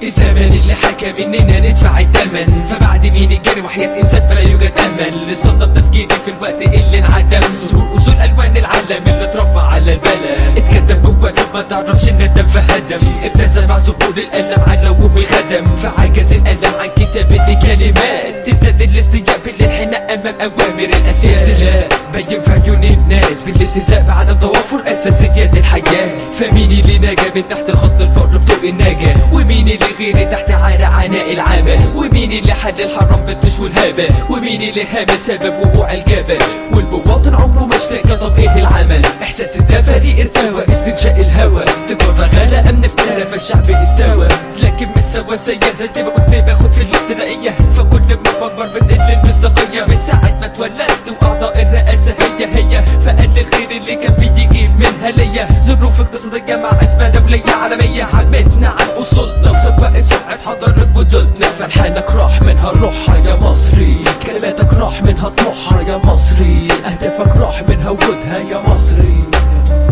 الزمن اللي حكى مننا ندفع الثمن فبعد مين الجري وحياة انسان فلا يوجد امل استنضف تفكيري في الوقت اللي انعدم ظهور اصول الوان العالم اللي اترفع على البلد اتكتب جوه قلب ما تعرفش ان الدم فهدم ابتسم مع ظهور الالم علوه الخدم فعجز الالم عن كتابة كلمات تزداد الاستجابة للحناء امام اوامر الاسياد بين في عيون الناس بالاستهزاء بعدم توفر اساسيات الحياة فمين اللي نجا من تحت خط الفقر بطوق النجاة ومين اللي غيري تحت عرق عناء العمل ومين اللي حل الحرام بالطش والهبة ومين اللي هامل سبب وقوع الجبل والمواطن عمره ما اشتكى طب ايه العمل احساس الدفري ارتوى استنشاء الهوى تجرى غلا امن افترى فالشعب استوى لكن مش سوا سيا زي ما كنت باخد في الابتدائية فكل ما بكبر بتقل المصداقية من ساعة ما اتولدت واعضاء الرئاسة هي هي فقل الخير اللي كان بيجي منها ليا ظروف اقتصادية مع ازمة دولية عالمية عمتنا عن اصولنا وسبقت سرعة حضارة جدودنا فالحانك راح منها روحها يا مصري كلماتك راح منها طموحها يا مصري اهدافك راح منها وجودها يا مصري